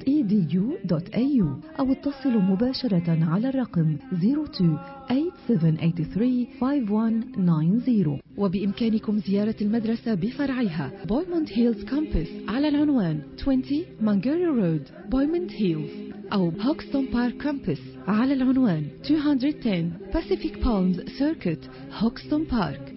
أو اتصلوا مباشرة على الرقم 02-8783-5190 وبإمكانكم زيارة المدرسة بفرعها بويموند هيلز كامبس على العنوان 20 مانجيري رود بويموند هيلز أو هوكستون بارك كامبس على العنوان 210 Pacific Palms Circuit هوكستون بارك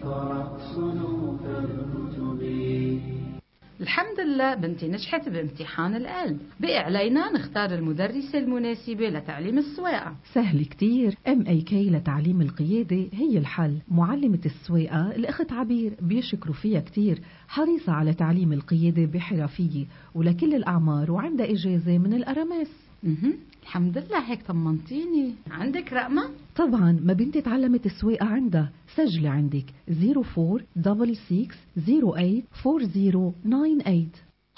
الحمد لله بنتي نجحت بامتحان القلب بقي علينا نختار المدرسة المناسبة لتعليم السواقة سهل كتير ام اي كي لتعليم القيادة هي الحل معلمة السواقة الأخت عبير بيشكروا فيها كتير حريصة على تعليم القيادة بحرفية ولكل الأعمار وعندها إجازة من الأرامس مهم. الحمد لله هيك طمنتيني عندك رقمة؟ طبعا ما بنتي تعلمت السواقة عندها سجلي عندك 0466084098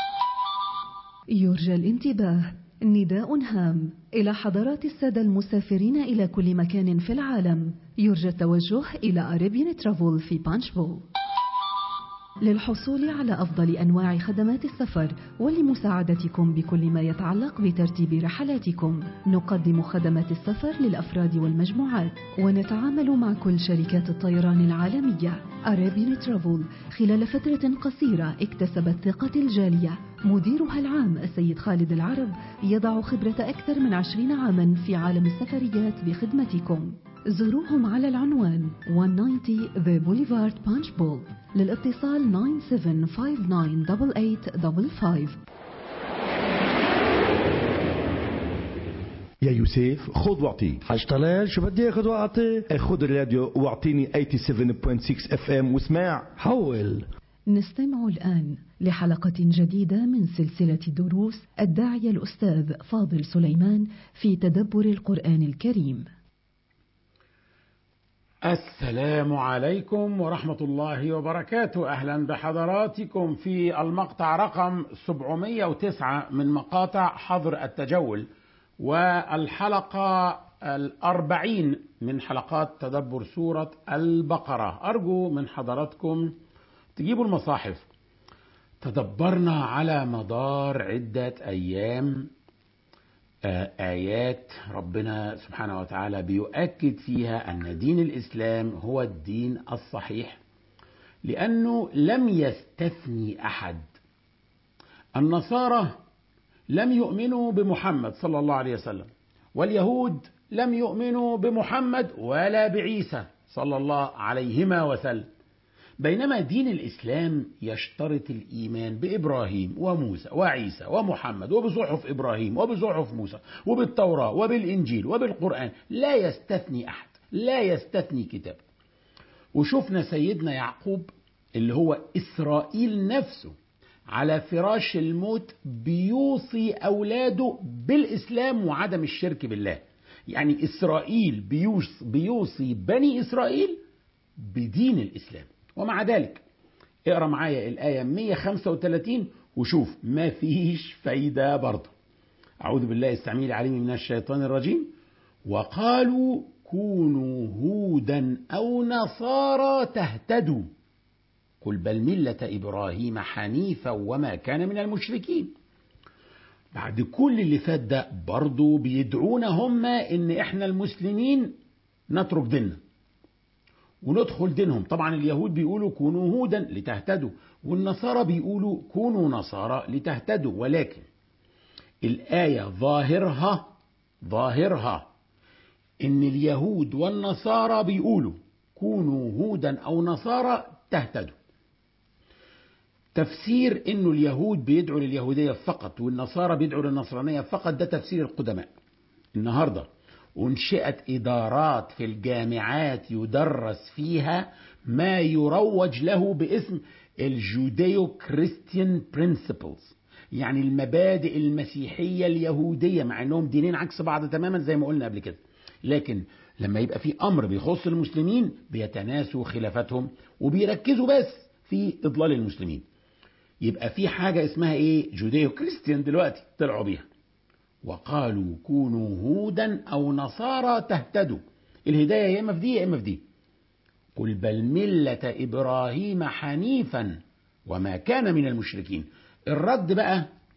يرجى الانتباه نداء هام إلى حضرات السادة المسافرين إلى كل مكان في العالم يرجى التوجه إلى أريبيان ترافل في بانشبول للحصول على أفضل أنواع خدمات السفر ولمساعدتكم بكل ما يتعلق بترتيب رحلاتكم نقدم خدمات السفر للأفراد والمجموعات ونتعامل مع كل شركات الطيران العالمية أرابين ترافل خلال فترة قصيرة اكتسبت ثقة الجالية مديرها العام السيد خالد العرب يضع خبرة أكثر من عشرين عاما في عالم السفريات بخدمتكم زوروهم على العنوان 190 The Boulevard Punch Bowl للاتصال 97598855 يا يوسف خذ واعطي حاج طلال شو بدي اخذ واعطي خذ الراديو واعطيني 87.6 اف ام واسمع حول نستمع الآن لحلقة جديدة من سلسلة دروس الداعية الأستاذ فاضل سليمان في تدبر القرآن الكريم السلام عليكم ورحمة الله وبركاته أهلا بحضراتكم في المقطع رقم 709 من مقاطع حظر التجول والحلقة الأربعين من حلقات تدبر سورة البقرة أرجو من حضراتكم تجيبوا المصاحف تدبرنا على مدار عدة أيام آيات ربنا سبحانه وتعالى بيؤكد فيها أن دين الإسلام هو الدين الصحيح لأنه لم يستثني أحد النصارى لم يؤمنوا بمحمد صلى الله عليه وسلم واليهود لم يؤمنوا بمحمد ولا بعيسى صلى الله عليهما وسلم بينما دين الإسلام يشترط الإيمان بإبراهيم وموسى وعيسى ومحمد وبصحف إبراهيم وبصحف موسى وبالتوراة وبالإنجيل وبالقرآن لا يستثني أحد لا يستثني كتاب وشفنا سيدنا يعقوب اللي هو إسرائيل نفسه على فراش الموت بيوصي أولاده بالإسلام وعدم الشرك بالله يعني إسرائيل بيوصي بني إسرائيل بدين الإسلام ومع ذلك اقرا معايا الآية 135 وشوف ما فيش فايدة برضه أعوذ بالله السميع العليم من الشيطان الرجيم وقالوا كونوا هودا أو نصارى تهتدوا قل بل ملة إبراهيم حنيفا وما كان من المشركين بعد كل اللي فات ده برضه بيدعونا هم إن إحنا المسلمين نترك ديننا وندخل دينهم طبعا اليهود بيقولوا كونوا هودا لتهتدوا والنصارى بيقولوا كونوا نصارى لتهتدوا ولكن الآية ظاهرها ظاهرها إن اليهود والنصارى بيقولوا كونوا هودا أو نصارى تهتدوا تفسير إنه اليهود بيدعوا لليهودية فقط والنصارى بيدعوا للنصرانية فقط ده تفسير القدماء النهارده أنشئت إدارات في الجامعات يدرس فيها ما يروج له باسم الجوديو كريستيان برينسيبلز يعني المبادئ المسيحية اليهودية مع أنهم دينين عكس بعض تماما زي ما قلنا قبل كده لكن لما يبقى في أمر بيخص المسلمين بيتناسوا خلافاتهم وبيركزوا بس في إضلال المسلمين يبقى في حاجة اسمها إيه جوديو كريستيان دلوقتي طلعوا بيها وقالوا كونوا هودا أو نصارى تهتدوا الهداية يا إما في دي يا إما في دي قل بل ملة إبراهيم حنيفا وما كان من المشركين الرد بقى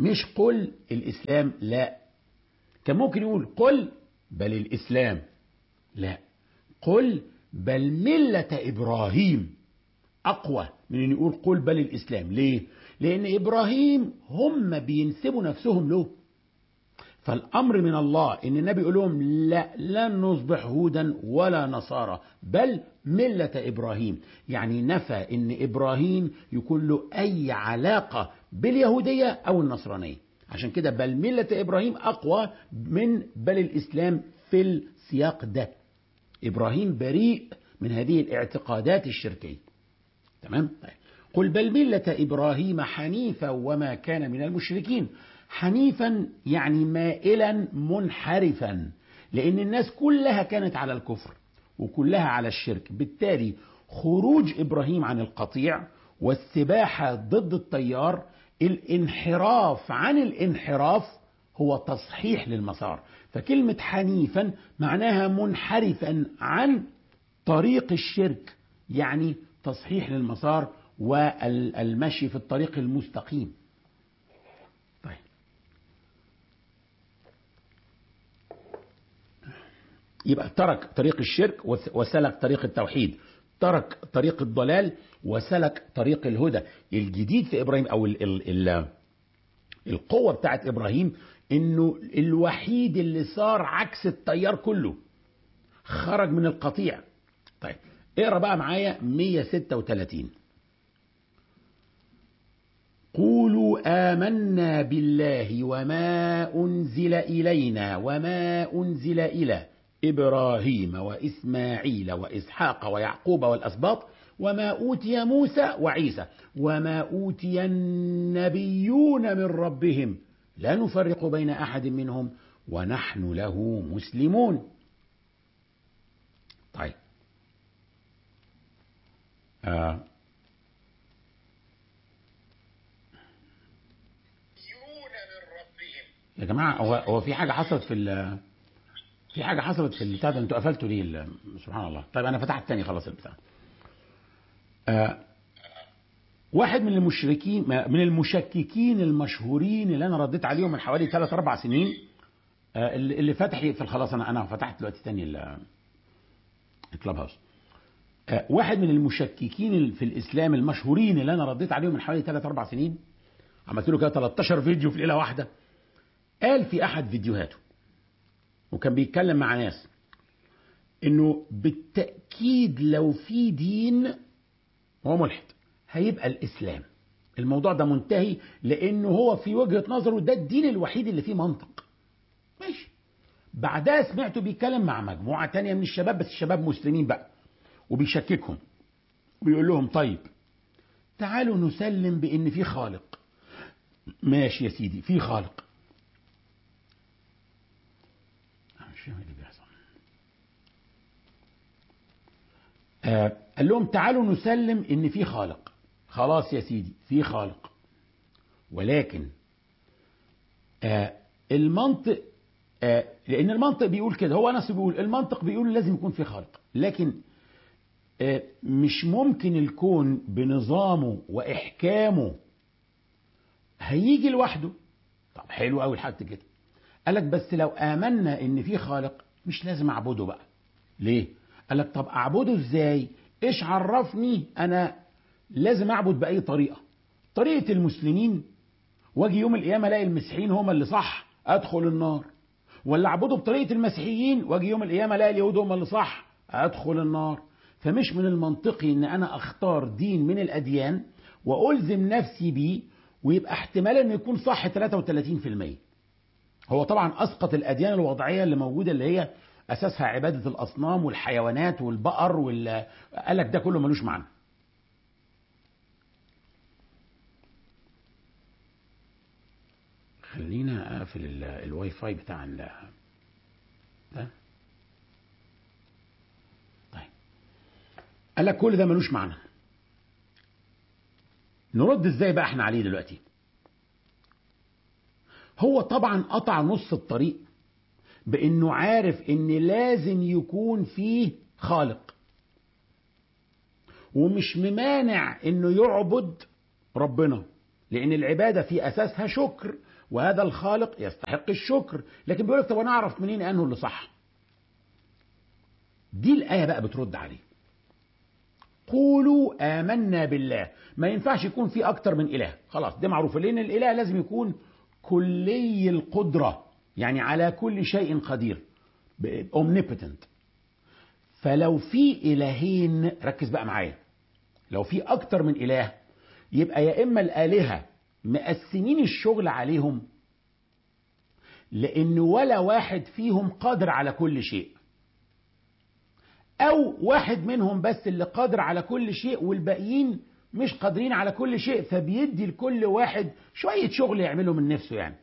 مش قل الإسلام لا كان ممكن يقول قل بل الإسلام لا قل بل ملة إبراهيم أقوى من أن يقول قل بل الإسلام ليه؟ لأن إبراهيم هم بينسبوا نفسهم له فالأمر من الله إن النبي يقول لهم لا لن نصبح هودا ولا نصارى بل ملة إبراهيم يعني نفى إن إبراهيم يكون له أي علاقة باليهودية أو النصرانية عشان كده بل ملة إبراهيم أقوى من بل الإسلام في السياق ده إبراهيم بريء من هذه الاعتقادات الشركية تمام طيب. قل بل ملة إبراهيم حنيفا وما كان من المشركين حنيفا يعني مائلا منحرفا لأن الناس كلها كانت على الكفر وكلها على الشرك بالتالي خروج إبراهيم عن القطيع والسباحة ضد التيار الانحراف عن الانحراف هو تصحيح للمسار فكلمة حنيفا معناها منحرفا عن طريق الشرك يعني تصحيح للمسار والمشي في الطريق المستقيم طيب يبقى ترك طريق الشرك وسلك طريق التوحيد ترك طريق الضلال وسلك طريق الهدى الجديد في ابراهيم او ال ال ال القوه بتاعت ابراهيم انه الوحيد اللي صار عكس التيار كله خرج من القطيع طيب اقرا بقى معايا 136 قولوا آمنا بالله وما أنزل إلينا وما أنزل إلى إبراهيم وإسماعيل وإسحاق ويعقوب والأسباط وما أوتي موسى وعيسى وما أوتي النبيون من ربهم لا نفرق بين أحد منهم ونحن له مسلمون طيب آه. يا جماعة هو هو في حاجة حصلت في ال في حاجة حصلت في البتاع ده انتوا قفلتوا ليه ال- سبحان الله طيب أنا فتحت تاني خلاص البتاع آه واحد من المشركين من المشككين المشهورين اللي أنا رديت عليهم من حوالي ثلاث أربع سنين آه اللي اللي فتح يقفل خلاص أنا أنا فتحت دلوقتي تاني ال- الكلاب هاوس آه، واحد من المشككين في الاسلام المشهورين اللي انا رديت عليهم من حوالي 3 4 سنين عملت له كده 13 فيديو في ليله واحده قال في احد فيديوهاته وكان بيتكلم مع ناس انه بالتاكيد لو في دين هو ملحد هيبقى الاسلام الموضوع ده منتهي لانه هو في وجهه نظره ده الدين الوحيد اللي فيه منطق ماشي بعدها سمعته بيتكلم مع مجموعه تانية من الشباب بس الشباب مسلمين بقى وبيشككهم وبيقول لهم طيب تعالوا نسلم بان في خالق ماشي يا سيدي في خالق أنا مش فاهم إيه اللي بيحصل آه قال لهم تعالوا نسلم ان في خالق خلاص يا سيدي في خالق ولكن آه المنطق آه لان المنطق بيقول كده هو نفسه بيقول المنطق بيقول لازم يكون في خالق لكن آه مش ممكن الكون بنظامه واحكامه هيجي لوحده طب حلو قوي لحد كده قال لك بس لو امنا ان في خالق مش لازم اعبده بقى ليه قال لك طب اعبده ازاي ايش عرفني انا لازم اعبد باي طريقه طريقه المسلمين واجي يوم القيامه الاقي المسيحيين هم اللي صح ادخل النار ولا اعبده بطريقه المسيحيين واجي يوم القيامه الاقي اليهود هم اللي صح ادخل النار فمش من المنطقي ان انا اختار دين من الاديان والزم نفسي بيه ويبقى احتمال انه يكون صح 33% هو طبعا اسقط الاديان الوضعيه اللي موجوده اللي هي اساسها عباده الاصنام والحيوانات والبقر وال قال لك ده كله ملوش معنى خلينا اقفل ال- الواي فاي بتاع ال ده طيب قال لك كل ده ملوش معنى نرد ازاي بقى احنا عليه دلوقتي هو طبعا قطع نص الطريق بانه عارف ان لازم يكون فيه خالق ومش ممانع انه يعبد ربنا لان العباده في اساسها شكر وهذا الخالق يستحق الشكر لكن بيقول لك طب انا اعرف منين انه اللي صح دي الايه بقى بترد عليه قولوا آمنا بالله ما ينفعش يكون في أكتر من إله خلاص ده معروف لأن الإله لازم يكون كلي القدرة يعني على كل شيء قدير omnipotent فلو في إلهين ركز بقى معايا لو في أكتر من إله يبقى يا إما الآلهة مقسمين الشغل عليهم لأن ولا واحد فيهم قادر على كل شيء أو واحد منهم بس اللي قادر على كل شيء والباقيين مش قادرين على كل شيء فبيدي لكل واحد شوية شغل يعمله من نفسه يعني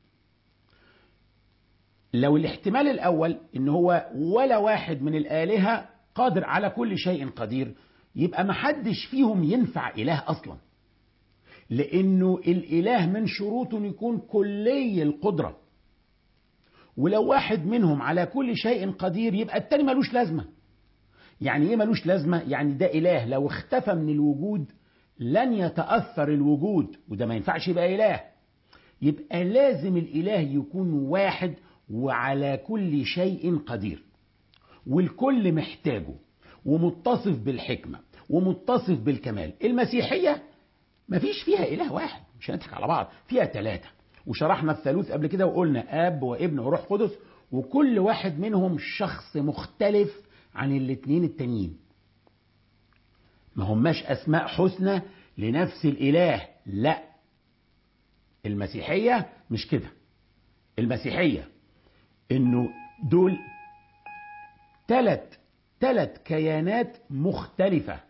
لو الاحتمال الأول إن هو ولا واحد من الآلهة قادر على كل شيء قدير يبقى محدش فيهم ينفع إله أصلا لأنه الإله من شروطه إنه يكون كلي القدرة ولو واحد منهم على كل شيء قدير يبقى التاني ملوش لازمة يعني ايه ملوش لازمة يعني ده إله لو اختفى من الوجود لن يتأثر الوجود وده ما ينفعش يبقى إله يبقى لازم الإله يكون واحد وعلى كل شيء قدير والكل محتاجه ومتصف بالحكمة ومتصف بالكمال المسيحية مفيش فيها إله واحد مش هنضحك على بعض فيها ثلاثة وشرحنا الثالوث قبل كده وقلنا أب وابن وروح قدس وكل واحد منهم شخص مختلف عن الاتنين التانيين ما هماش أسماء حسنى لنفس الإله لا المسيحية مش كده المسيحية انه دول تلت تلت كيانات مختلفة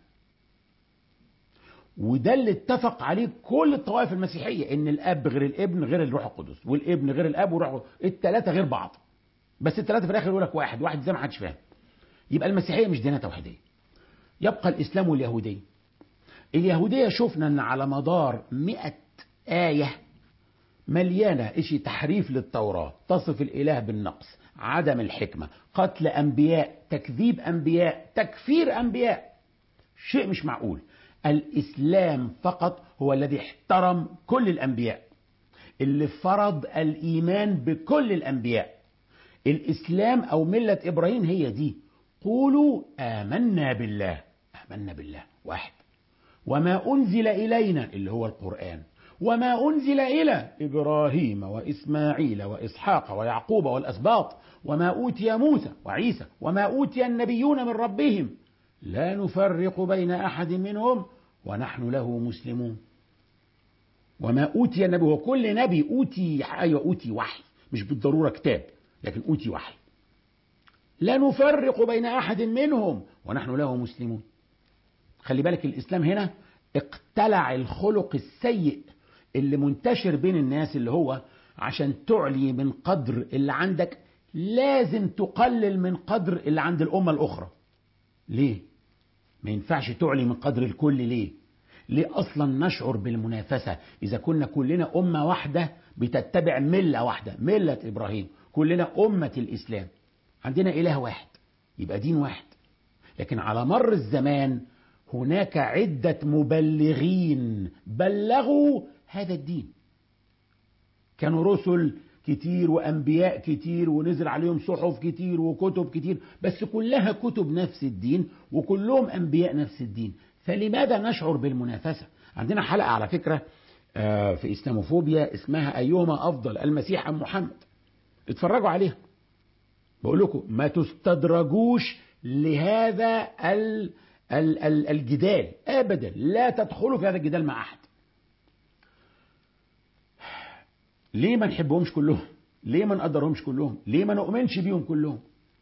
وده اللي اتفق عليه كل الطوائف المسيحية ان الاب غير الابن غير الروح القدس والابن غير الاب والروح القدس التلاتة غير بعض بس التلاتة في الاخر يقول لك واحد واحد زي ما حدش فاهم يبقى المسيحية مش ديانة توحيدية يبقى الاسلام واليهودية اليهودية شفنا ان على مدار مئة آية مليانة إشي تحريف للتوراة تصف الإله بالنقص عدم الحكمة قتل أنبياء تكذيب أنبياء تكفير أنبياء شيء مش معقول الإسلام فقط هو الذي احترم كل الأنبياء اللي فرض الإيمان بكل الأنبياء الإسلام أو ملة إبراهيم هي دي قولوا آمنا بالله آمنا بالله واحد وما أنزل إلينا اللي هو القرآن وما أنزل إلى إبراهيم وإسماعيل وإسحاق ويعقوب والأسباط وما أوتي موسى وعيسى وما أوتي النبيون من ربهم لا نفرق بين أحد منهم ونحن له مسلمون وما أوتي النبي وكل نبي أوتي أيوة أوتي وحي مش بالضرورة كتاب لكن أوتي وحي لا نفرق بين أحد منهم ونحن له مسلمون خلي بالك الإسلام هنا اقتلع الخلق السيء اللي منتشر بين الناس اللي هو عشان تعلي من قدر اللي عندك لازم تقلل من قدر اللي عند الأمة الأخرى ليه؟ ما ينفعش تعلي من قدر الكل ليه؟ ليه أصلا نشعر بالمنافسة إذا كنا كلنا أمة واحدة بتتبع ملة واحدة ملة إبراهيم كلنا أمة الإسلام عندنا إله واحد يبقى دين واحد لكن على مر الزمان هناك عدة مبلغين بلغوا هذا الدين كانوا رسل كتير وأنبياء كتير ونزل عليهم صحف كتير وكتب كتير بس كلها كتب نفس الدين وكلهم أنبياء نفس الدين فلماذا نشعر بالمنافسة عندنا حلقة على فكرة في إسلاموفوبيا اسمها أيهما أفضل المسيح أم محمد اتفرجوا عليها بقول لكم ما تستدرجوش لهذا ال ال ال الجدال ابدا لا تدخلوا في هذا الجدال مع احد ليه ما نحبهمش كلهم ليه ما نقدرهمش كلهم ليه ما نؤمنش بيهم كلهم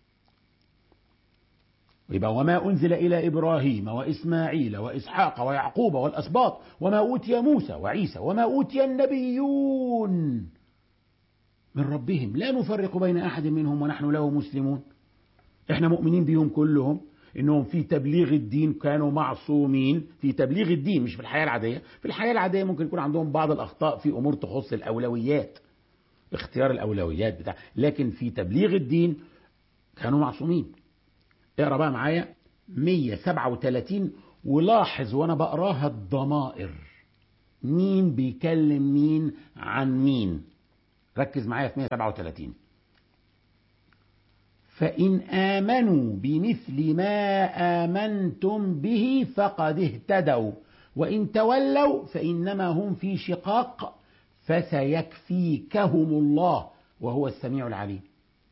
يبقى وما أنزل إلى إبراهيم وإسماعيل وإسحاق ويعقوب والأسباط وما أوتي موسى وعيسى وما أوتي النبيون من ربهم لا نفرق بين أحد منهم ونحن له مسلمون احنا مؤمنين بيهم كلهم انهم في تبليغ الدين كانوا معصومين في تبليغ الدين مش في الحياه العاديه في الحياه العاديه ممكن يكون عندهم بعض الاخطاء في امور تخص الاولويات اختيار الاولويات بتاع لكن في تبليغ الدين كانوا معصومين اقرا بقى معايا 137 ولاحظ وانا بقراها الضمائر مين بيكلم مين عن مين ركز معايا في 137 فإن آمنوا بمثل ما آمنتم به فقد اهتدوا وإن تولوا فإنما هم في شقاق فسيكفيكهم الله وهو السميع العليم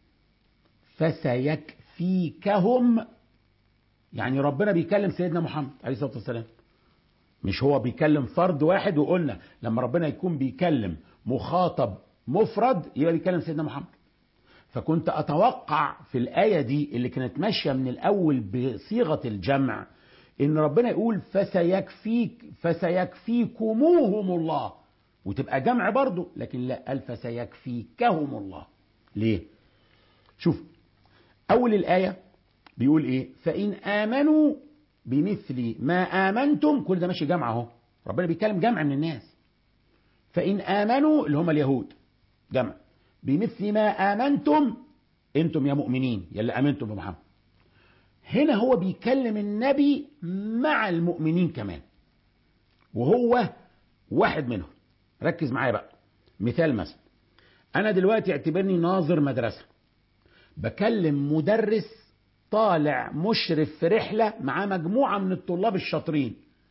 فسيكفيكهم يعني ربنا بيكلم سيدنا محمد عليه الصلاة والسلام مش هو بيكلم فرد واحد وقلنا لما ربنا يكون بيكلم مخاطب مفرد يبقى بيكلم سيدنا محمد فكنت أتوقع في الآية دي اللي كانت ماشية من الأول بصيغة الجمع إن ربنا يقول فسيكفيك فسيكفيكموهم الله وتبقى جمع برضه لكن لا قال فسيكفيكهم الله ليه؟ شوف أول الآية بيقول إيه؟ فإن آمنوا بمثل ما آمنتم كل ده ماشي جمع أهو ربنا بيتكلم جمع من الناس فإن آمنوا اللي هم اليهود جمع بمثل ما آمنتم أنتم يا مؤمنين يلي آمنتم بمحمد هنا هو بيكلم النبي مع المؤمنين كمان وهو واحد منهم ركز معايا بقى مثال مثلا أنا دلوقتي اعتبرني ناظر مدرسة بكلم مدرس طالع مشرف في رحلة مع مجموعة من الطلاب الشاطرين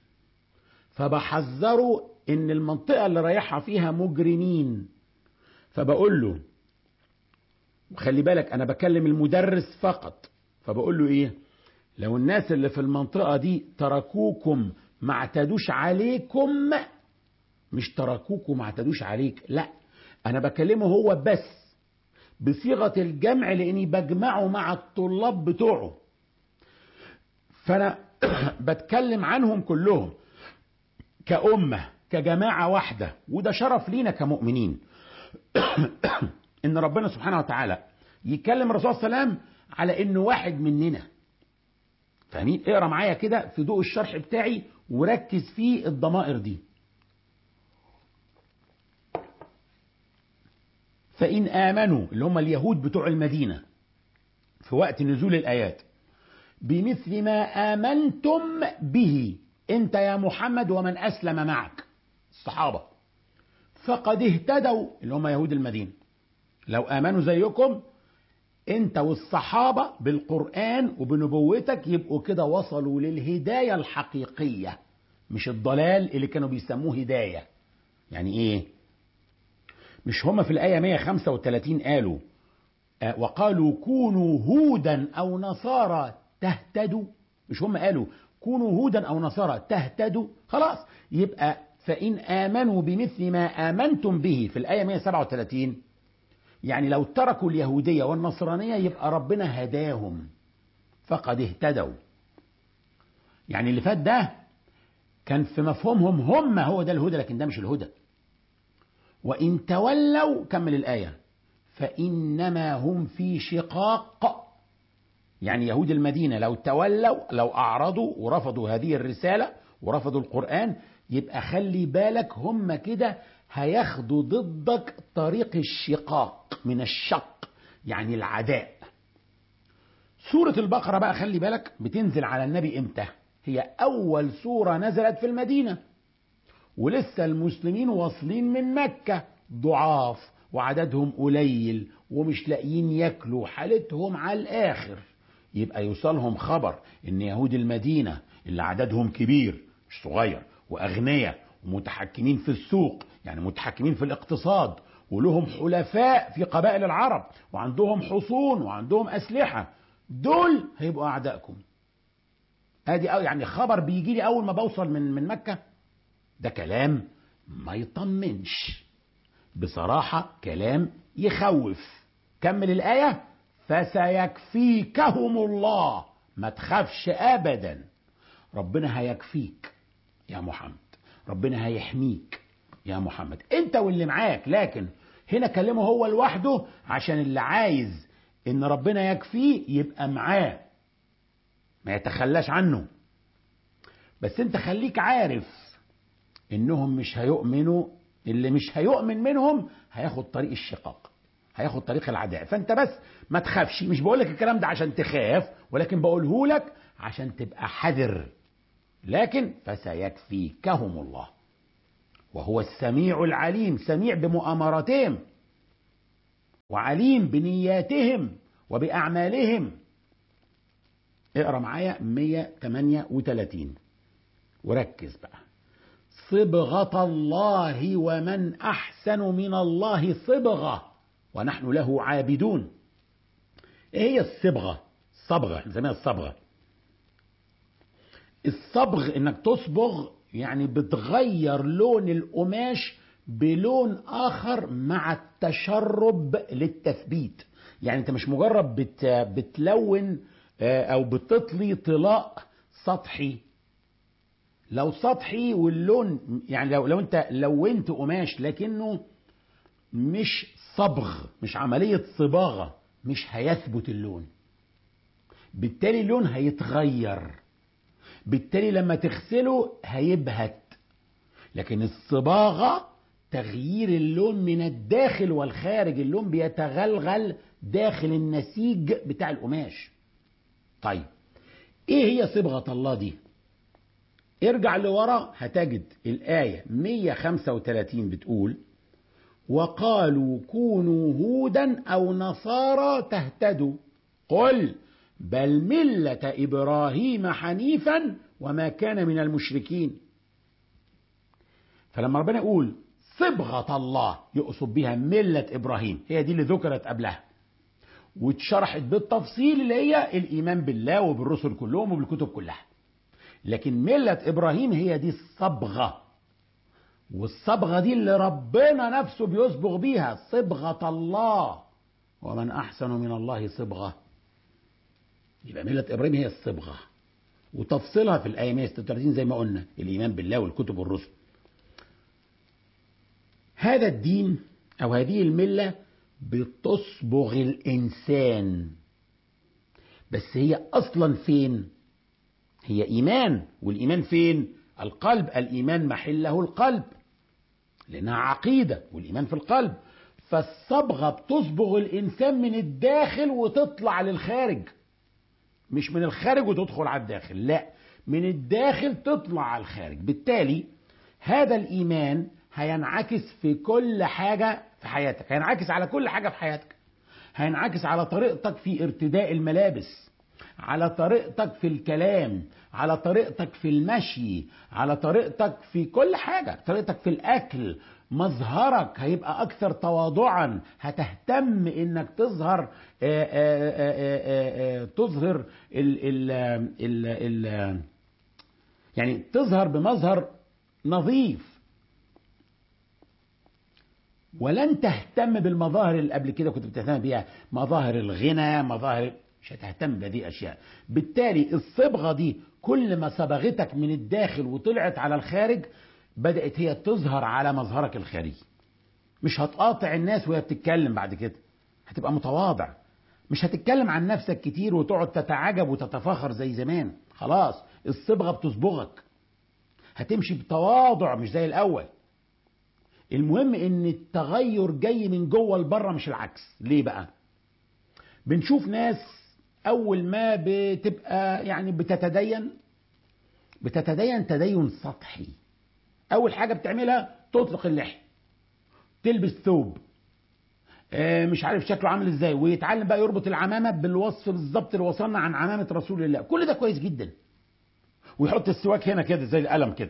فبحذره ان المنطقة اللي رايحها فيها مجرمين فبقول له خلي بالك انا بكلم المدرس فقط فبقول له ايه لو الناس اللي في المنطقة دي تركوكم ما اعتدوش عليكم مش تركوكم ما اعتدوش عليك لا انا بكلمه هو بس بصيغة الجمع لاني بجمعه مع الطلاب بتوعه فانا بتكلم عنهم كلهم كأمة كجماعة واحدة وده شرف لينا كمؤمنين ان ربنا سبحانه وتعالى يكلم الرسول صلى الله عليه وسلم على انه واحد مننا فاهمين اقرا معايا كده في ضوء الشرح بتاعي وركز في الضمائر دي فإن آمنوا اللي هم اليهود بتوع المدينة في وقت نزول الآيات بمثل ما آمنتم به أنت يا محمد ومن أسلم معك الصحابة فقد اهتدوا اللي هم يهود المدينة لو آمنوا زيكم أنت والصحابة بالقرآن وبنبوتك يبقوا كده وصلوا للهداية الحقيقية مش الضلال اللي كانوا بيسموه هداية يعني إيه مش هما في الآية 135 قالوا آه وقالوا كونوا هودا أو نصارى تهتدوا مش هما قالوا كونوا هودا أو نصارى تهتدوا خلاص يبقى فإن آمنوا بمثل ما آمنتم به في الآية 137 يعني لو تركوا اليهودية والنصرانية يبقى ربنا هداهم فقد اهتدوا يعني اللي فات ده كان في مفهومهم هم هو ده الهدى لكن ده مش الهدى وإن تولوا كمل الآية فإنما هم في شقاق يعني يهود المدينة لو تولوا لو أعرضوا ورفضوا هذه الرسالة ورفضوا القرآن يبقى خلي بالك هم كده هياخدوا ضدك طريق الشقاق من الشق يعني العداء سورة البقرة بقى خلي بالك بتنزل على النبي امتى هي أول سورة نزلت في المدينة ولسه المسلمين واصلين من مكة ضعاف وعددهم قليل ومش لاقيين ياكلوا حالتهم على الآخر يبقى يوصلهم خبر ان يهود المدينة اللي عددهم كبير مش صغير واغنياء ومتحكمين في السوق يعني متحكمين في الاقتصاد ولهم حلفاء في قبائل العرب وعندهم حصون وعندهم اسلحه دول هيبقوا اعدائكم ادي يعني خبر بيجي لي اول ما بوصل من من مكه ده كلام ما يطمنش بصراحه كلام يخوف كمل الايه فسيكفيكهم الله ما تخافش ابدا ربنا هيكفيك يا محمد ربنا هيحميك يا محمد انت واللي معاك لكن هنا كلمه هو لوحده عشان اللي عايز ان ربنا يكفيه يبقى معاه ما يتخلاش عنه بس انت خليك عارف انهم مش هيؤمنوا اللي مش هيؤمن منهم هياخد طريق الشقاق هياخد طريق العداء فانت بس ما تخافش مش بقول لك الكلام ده عشان تخاف ولكن بقوله لك عشان تبقى حذر لكن فسيكفيكهم الله وهو السميع العليم سميع بمؤامرتهم وعليم بنياتهم وبأعمالهم اقرا معايا 138 وركز بقى صبغة الله ومن أحسن من الله صبغة ونحن له عابدون ايه هي الصبغة الصبغة نسميها الصبغة الصبغ انك تصبغ يعني بتغير لون القماش بلون اخر مع التشرب للتثبيت يعني انت مش مجرد بت بتلون او بتطلي طلاء سطحي لو سطحي واللون يعني لو لو انت لونت قماش لكنه مش صبغ مش عملية صباغة مش هيثبت اللون بالتالي اللون هيتغير بالتالي لما تغسله هيبهت لكن الصباغة تغيير اللون من الداخل والخارج اللون بيتغلغل داخل النسيج بتاع القماش طيب ايه هي صبغة الله دي ارجع لورا هتجد الآية 135 بتقول وقالوا كونوا هودا أو نصارى تهتدوا قل بل ملة إبراهيم حنيفا وما كان من المشركين فلما ربنا يقول صبغة الله يقصد بها ملة إبراهيم هي دي اللي ذكرت قبلها واتشرحت بالتفصيل اللي هي الإيمان بالله وبالرسل كلهم وبالكتب كلها لكن ملة إبراهيم هي دي الصبغة والصبغة دي اللي ربنا نفسه بيصبغ بيها صبغة الله ومن أحسن من الله صبغة يبقى ملة إبراهيم هي الصبغة وتفصيلها في الآية 136 زي ما قلنا الإيمان بالله والكتب والرسل هذا الدين أو هذه الملة بتصبغ الإنسان بس هي أصلا فين هي إيمان والإيمان فين القلب الإيمان محله القلب لأنها عقيدة والإيمان في القلب فالصبغة بتصبغ الإنسان من الداخل وتطلع للخارج مش من الخارج وتدخل على الداخل لا من الداخل تطلع على الخارج بالتالي هذا الإيمان هينعكس في كل حاجة في حياتك هينعكس على كل حاجة في حياتك هينعكس على طريقتك في ارتداء الملابس على طريقتك في الكلام على طريقتك في المشي على طريقتك في كل حاجة طريقتك في الأكل مظهرك هيبقى أكثر تواضعا هتهتم إنك تظهر آآ آآ آآ تظهر ال ال ال ال يعني تظهر بمظهر نظيف ولن تهتم بالمظاهر اللي قبل كده كنت بتهتم بيها مظاهر الغنى مظاهر مش هتهتم بهذه أشياء بالتالي الصبغة دي كل ما صبغتك من الداخل وطلعت على الخارج بدأت هي تظهر على مظهرك الخارجي مش هتقاطع الناس وهي بتتكلم بعد كده هتبقى متواضع مش هتتكلم عن نفسك كتير وتقعد تتعجب وتتفاخر زي زمان خلاص الصبغة بتصبغك هتمشي بتواضع مش زي الأول المهم ان التغير جاي من جوه لبره مش العكس ليه بقى بنشوف ناس اول ما بتبقى يعني بتتدين بتتدين تدين سطحي اول حاجه بتعملها تطلق اللحيه تلبس ثوب مش عارف شكله عامل ازاي ويتعلم بقى يربط العمامه بالوصف بالظبط اللي وصلنا عن عمامه رسول الله كل ده كويس جدا ويحط السواك هنا كده زي القلم كده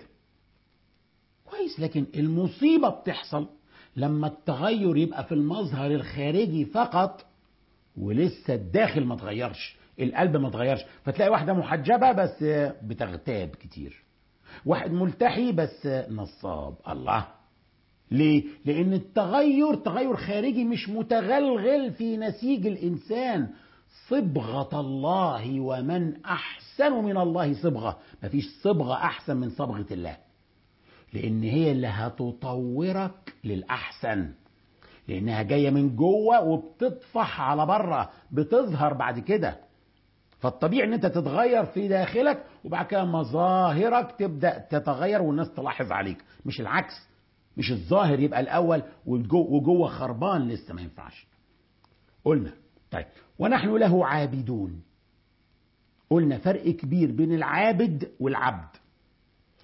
كويس لكن المصيبه بتحصل لما التغير يبقى في المظهر الخارجي فقط ولسه الداخل ما اتغيرش القلب ما اتغيرش فتلاقي واحده محجبه بس بتغتاب كتير واحد ملتحي بس نصاب الله ليه لان التغير تغير خارجي مش متغلغل في نسيج الانسان صبغه الله ومن احسن من الله صبغه مفيش صبغه احسن من صبغه الله لان هي اللي هتطورك للاحسن لانها جايه من جوه وبتطفح على بره بتظهر بعد كده فالطبيعي ان انت تتغير في داخلك وبعد كده مظاهرك تبدا تتغير والناس تلاحظ عليك مش العكس مش الظاهر يبقى الاول وجوه خربان لسه ما ينفعش قلنا طيب ونحن له عابدون قلنا فرق كبير بين العابد والعبد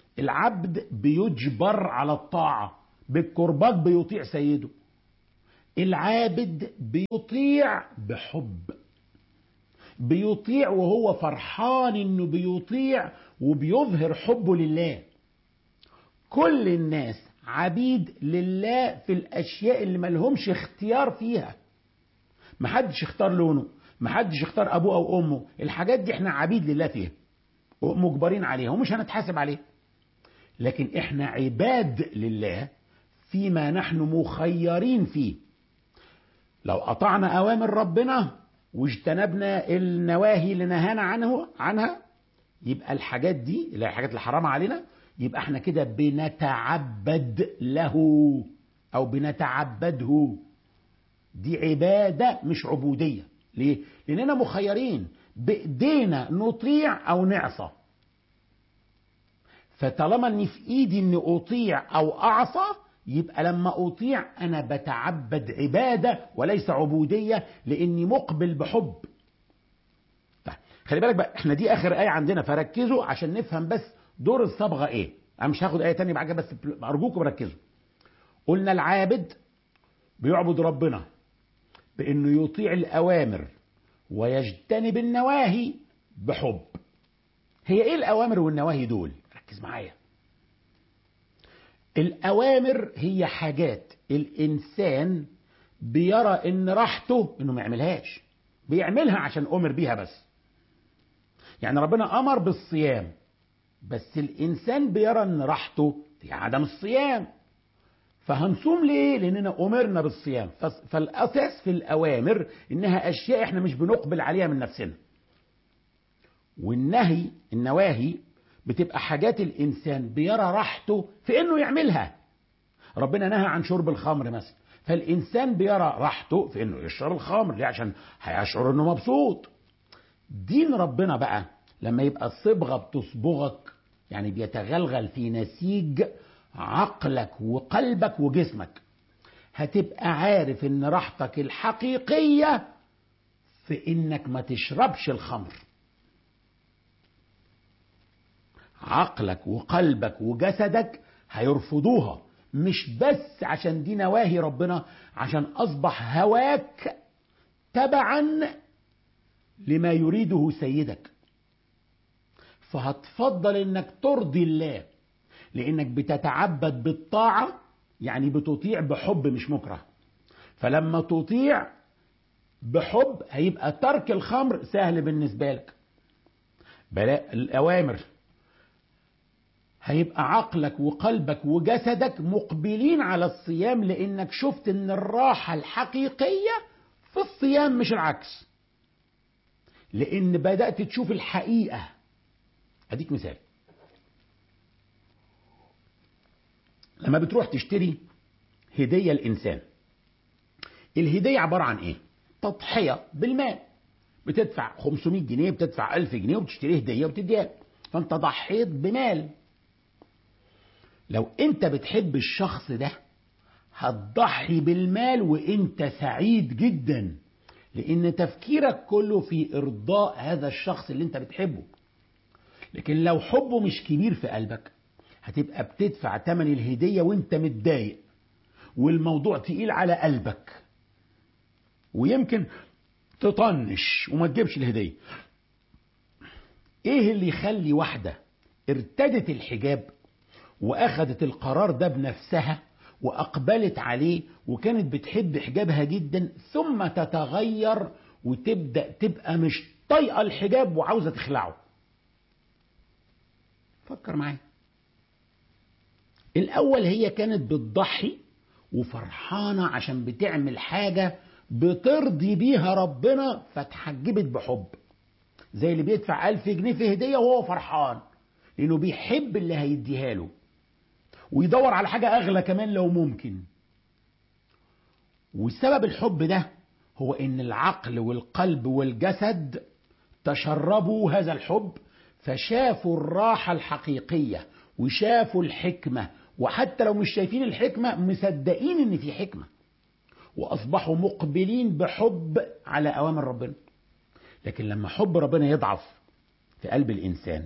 العبد بيجبر على الطاعه بالكرباج بيطيع سيده العابد بيطيع بحب بيطيع وهو فرحان انه بيطيع وبيظهر حبه لله كل الناس عبيد لله في الاشياء اللي ملهمش اختيار فيها محدش اختار لونه محدش اختار ابوه او امه الحاجات دي احنا عبيد لله فيها ومجبرين عليها ومش هنتحاسب عليها لكن احنا عباد لله فيما نحن مخيرين فيه لو قطعنا اوامر ربنا واجتنبنا النواهي اللي نهانا عنه عنها يبقى الحاجات دي اللي هي الحاجات اللي حرام علينا يبقى احنا كده بنتعبد له او بنتعبده دي عبادة مش عبودية ليه؟ لأننا مخيرين بإيدينا نطيع أو نعصى فطالما اني في ايدي اني اطيع او اعصى يبقى لما اطيع انا بتعبد عباده وليس عبوديه لاني مقبل بحب طيب خلي بالك بقى احنا دي اخر ايه عندنا فركزوا عشان نفهم بس دور الصبغه ايه انا مش هاخد ايه تانية بعد كده بس ارجوكم ركزوا قلنا العابد بيعبد ربنا بانه يطيع الاوامر ويجتنب النواهي بحب هي ايه الاوامر والنواهي دول ركز معايا الاوامر هي حاجات الانسان بيرى ان راحته انه ما يعملهاش بيعملها عشان امر بيها بس يعني ربنا امر بالصيام بس الانسان بيرى ان راحته في عدم الصيام فهنصوم ليه لاننا امرنا بالصيام فالاساس في الاوامر انها اشياء احنا مش بنقبل عليها من نفسنا والنهي النواهي بتبقى حاجات الانسان بيرى راحته في انه يعملها ربنا نهى عن شرب الخمر مثلا فالانسان بيرى راحته في انه يشرب الخمر ليه عشان هيشعر انه مبسوط دين ربنا بقى لما يبقى الصبغه بتصبغك يعني بيتغلغل في نسيج عقلك وقلبك وجسمك هتبقى عارف ان راحتك الحقيقيه في انك ما تشربش الخمر عقلك وقلبك وجسدك هيرفضوها مش بس عشان دي نواهي ربنا عشان اصبح هواك تبعا لما يريده سيدك فهتفضل انك ترضي الله لانك بتتعبد بالطاعه يعني بتطيع بحب مش مكره فلما تطيع بحب هيبقى ترك الخمر سهل بالنسبه لك بلاء الاوامر هيبقى عقلك وقلبك وجسدك مقبلين على الصيام لانك شفت ان الراحه الحقيقيه في الصيام مش العكس لان بدات تشوف الحقيقه اديك مثال لما بتروح تشتري هديه الانسان الهديه عباره عن ايه تضحيه بالمال بتدفع 500 جنيه بتدفع 1000 جنيه وبتشتري هديه وبتديها فانت ضحيت بمال لو انت بتحب الشخص ده هتضحي بالمال وانت سعيد جدا لان تفكيرك كله في ارضاء هذا الشخص اللي انت بتحبه لكن لو حبه مش كبير في قلبك هتبقى بتدفع تمن الهدية وانت متضايق والموضوع تقيل على قلبك ويمكن تطنش وما تجيبش الهدية ايه اللي يخلي واحدة ارتدت الحجاب واخدت القرار ده بنفسها واقبلت عليه وكانت بتحب حجابها جدا ثم تتغير وتبدا تبقى مش طايقه الحجاب وعاوزه تخلعه فكر معايا الاول هي كانت بتضحي وفرحانه عشان بتعمل حاجه بترضي بيها ربنا فاتحجبت بحب زي اللي بيدفع ألف جنيه في هدية وهو فرحان لأنه بيحب اللي هيديها له ويدور على حاجة أغلى كمان لو ممكن وسبب الحب ده هو إن العقل والقلب والجسد تشربوا هذا الحب فشافوا الراحة الحقيقية وشافوا الحكمة وحتى لو مش شايفين الحكمة مصدقين إن في حكمة وأصبحوا مقبلين بحب على أوامر ربنا لكن لما حب ربنا يضعف في قلب الإنسان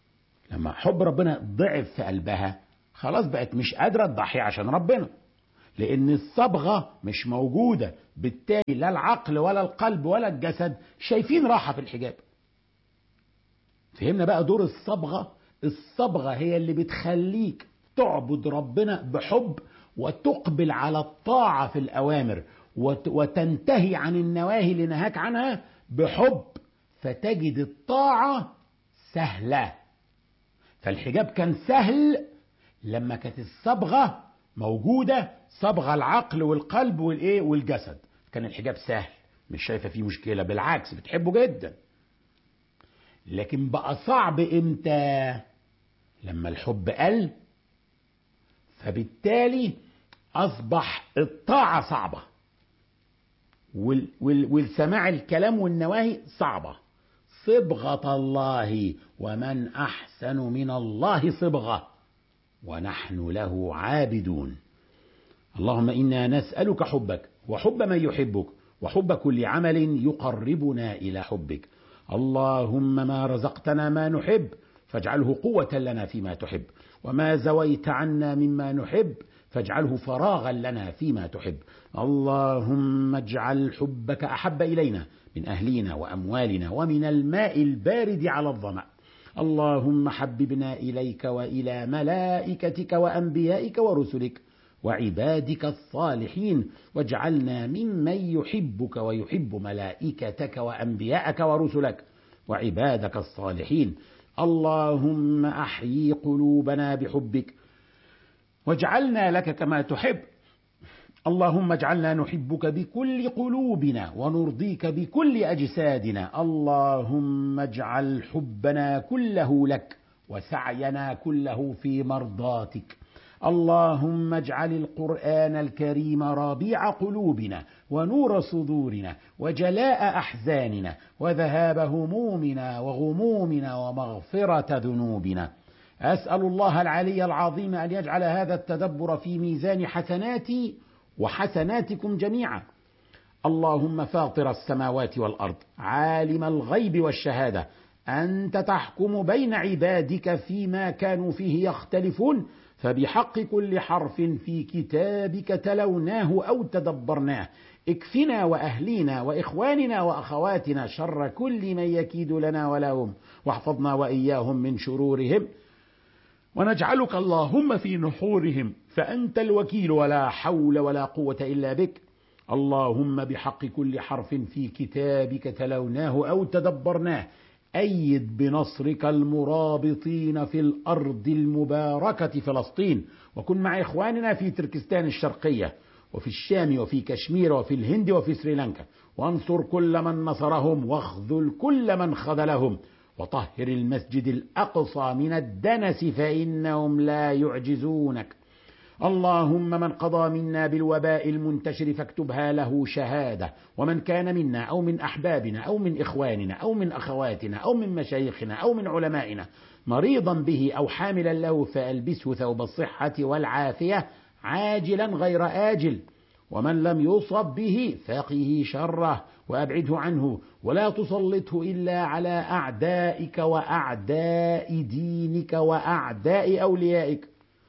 لما حب ربنا ضعف في قلبها خلاص بقت مش قادرة تضحي عشان ربنا لأن الصبغة مش موجودة بالتالي لا العقل ولا القلب ولا الجسد شايفين راحة في الحجاب فهمنا بقى دور الصبغة الصبغة هي اللي بتخليك تعبد ربنا بحب وتقبل على الطاعة في الأوامر وت- وتنتهي عن النواهي اللي نهاك عنها بحب فتجد الطاعة سهلة فالحجاب كان سهل لما كانت الصبغة موجودة صبغة العقل والقلب والإيه والجسد كان الحجاب سهل مش شايفة فيه مشكلة بالعكس بتحبه جدا لكن بقى صعب امتى لما الحب قل فبالتالي اصبح الطاعه صعبه وال وال والسماع الكلام والنواهي صعبه صبغه الله ومن احسن من الله صبغه ونحن له عابدون اللهم انا نسالك حبك وحب من يحبك وحب كل عمل يقربنا الى حبك اللهم ما رزقتنا ما نحب فاجعله قوه لنا فيما تحب وما زويت عنا مما نحب فاجعله فراغا لنا فيما تحب اللهم اجعل حبك احب الينا من اهلينا واموالنا ومن الماء البارد على الظما اللهم حببنا اليك والى ملائكتك وانبيائك ورسلك وعبادك الصالحين واجعلنا ممن يحبك ويحب ملائكتك وانبياءك ورسلك وعبادك الصالحين اللهم احيي قلوبنا بحبك واجعلنا لك كما تحب اللهم اجعلنا نحبك بكل قلوبنا ونرضيك بكل اجسادنا اللهم اجعل حبنا كله لك وسعينا كله في مرضاتك اللهم اجعل القران الكريم ربيع قلوبنا ونور صدورنا وجلاء احزاننا وذهاب همومنا وغمومنا ومغفره ذنوبنا اسال الله العلي العظيم ان يجعل هذا التدبر في ميزان حسناتي وحسناتكم جميعا اللهم فاطر السماوات والارض عالم الغيب والشهاده انت تحكم بين عبادك فيما كانوا فيه يختلفون فبحق كل حرف في كتابك تلوناه او تدبرناه اكفنا واهلينا واخواننا واخواتنا شر كل من يكيد لنا ولهم واحفظنا واياهم من شرورهم ونجعلك اللهم في نحورهم فانت الوكيل ولا حول ولا قوه الا بك اللهم بحق كل حرف في كتابك تلوناه او تدبرناه ايد بنصرك المرابطين في الارض المباركه فلسطين وكن مع اخواننا في تركستان الشرقيه وفي الشام وفي كشمير وفي الهند وفي سريلانكا وانصر كل من نصرهم واخذل كل من خذلهم وطهر المسجد الاقصى من الدنس فانهم لا يعجزونك اللهم من قضى منا بالوباء المنتشر فاكتبها له شهاده ومن كان منا او من احبابنا او من اخواننا او من اخواتنا او من مشايخنا او من علمائنا مريضا به او حاملا له فالبسه ثوب الصحه والعافيه عاجلا غير اجل ومن لم يصب به فقه شره وابعده عنه ولا تسلطه الا على اعدائك واعداء دينك واعداء اوليائك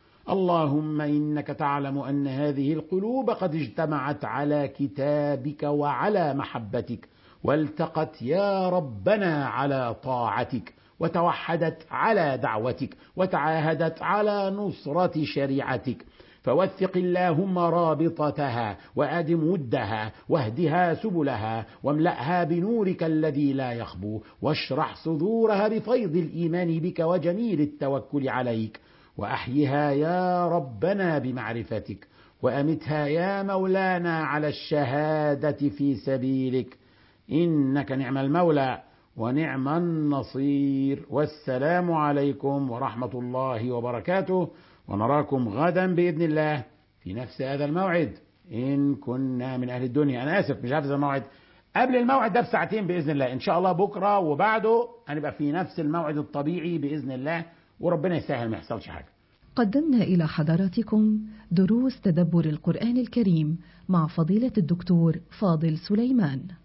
اللهم انك تعلم ان هذه القلوب قد اجتمعت على كتابك وعلى محبتك والتقت يا ربنا على طاعتك وتوحدت على دعوتك وتعاهدت على نصره شريعتك فوثق اللهم رابطتها وادم ودها واهدها سبلها واملاها بنورك الذي لا يخبو واشرح صدورها بفيض الايمان بك وجميل التوكل عليك واحيها يا ربنا بمعرفتك وامتها يا مولانا على الشهاده في سبيلك انك نعم المولى ونعم النصير والسلام عليكم ورحمه الله وبركاته ونراكم غدا باذن الله في نفس هذا الموعد ان كنا من اهل الدنيا انا اسف مش عارف إذا الموعد قبل الموعد ده بساعتين باذن الله ان شاء الله بكره وبعده هنبقى في نفس الموعد الطبيعي باذن الله وربنا يسهل ما يحصلش حاجه قدمنا إلى حضراتكم دروس تدبر القرآن الكريم مع فضيلة الدكتور فاضل سليمان